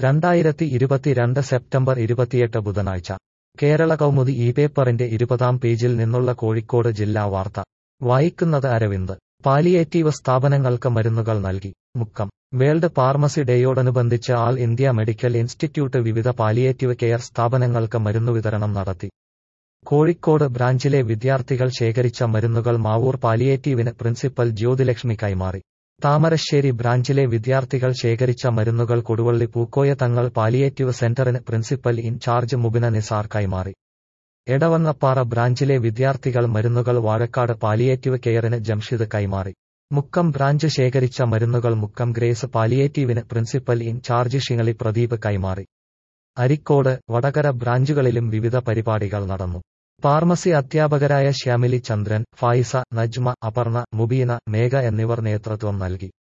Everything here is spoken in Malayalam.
രണ്ടായിരത്തി ഇരുപത്തിരണ്ട് സെപ്റ്റംബർ ഇരുപത്തിയെട്ട് ബുധനാഴ്ച കേരള കൗമുദി ഈ പേപ്പറിന്റെ ഇരുപതാം പേജിൽ നിന്നുള്ള കോഴിക്കോട് ജില്ലാ വാർത്ത വായിക്കുന്നത് അരവിന്ദ് പാലിയേറ്റീവ് സ്ഥാപനങ്ങൾക്ക് മരുന്നുകൾ നൽകി മുക്കം വേൾഡ് ഫാർമസി ഡേയോടനുബന്ധിച്ച് ആൾ ഇന്ത്യ മെഡിക്കൽ ഇൻസ്റ്റിറ്റ്യൂട്ട് വിവിധ പാലിയേറ്റീവ് കെയർ സ്ഥാപനങ്ങൾക്ക് മരുന്നുവിതരണം നടത്തി കോഴിക്കോട് ബ്രാഞ്ചിലെ വിദ്യാർത്ഥികൾ ശേഖരിച്ച മരുന്നുകൾ മാവൂർ പാലിയേറ്റീവിന് പ്രിൻസിപ്പൽ ജ്യോതിലക്ഷ്മി കൈമാറി താമരശ്ശേരി ബ്രാഞ്ചിലെ വിദ്യാർത്ഥികൾ ശേഖരിച്ച മരുന്നുകൾ കൊടുവള്ളി പൂക്കോയ തങ്ങൾ പാലിയേറ്റീവ് സെന്ററിന് പ്രിൻസിപ്പൽ ഇൻചാർജ് മുബിന നിസാർ കൈമാറി എടവങ്ങപ്പാറ ബ്രാഞ്ചിലെ വിദ്യാർത്ഥികൾ മരുന്നുകൾ വാഴക്കാട് പാലിയേറ്റീവ് കെയറിന് ജംഷിദ് കൈമാറി മുക്കം ബ്രാഞ്ച് ശേഖരിച്ച മരുന്നുകൾ മുക്കം ഗ്രേസ് പാലിയേറ്റീവിന് പ്രിൻസിപ്പൽ ഇൻചാർജ് ഷിങ്ങളി പ്രദീപ് കൈമാറി അരിക്കോട് വടകര ബ്രാഞ്ചുകളിലും വിവിധ പരിപാടികൾ നടന്നു ഫാർമസി അധ്യാപകരായ ശ്യാമിലി ചന്ദ്രൻ ഫായിസ നജ്മ അപർണ മുബീന മേഘ എന്നിവർ നേതൃത്വം നൽകി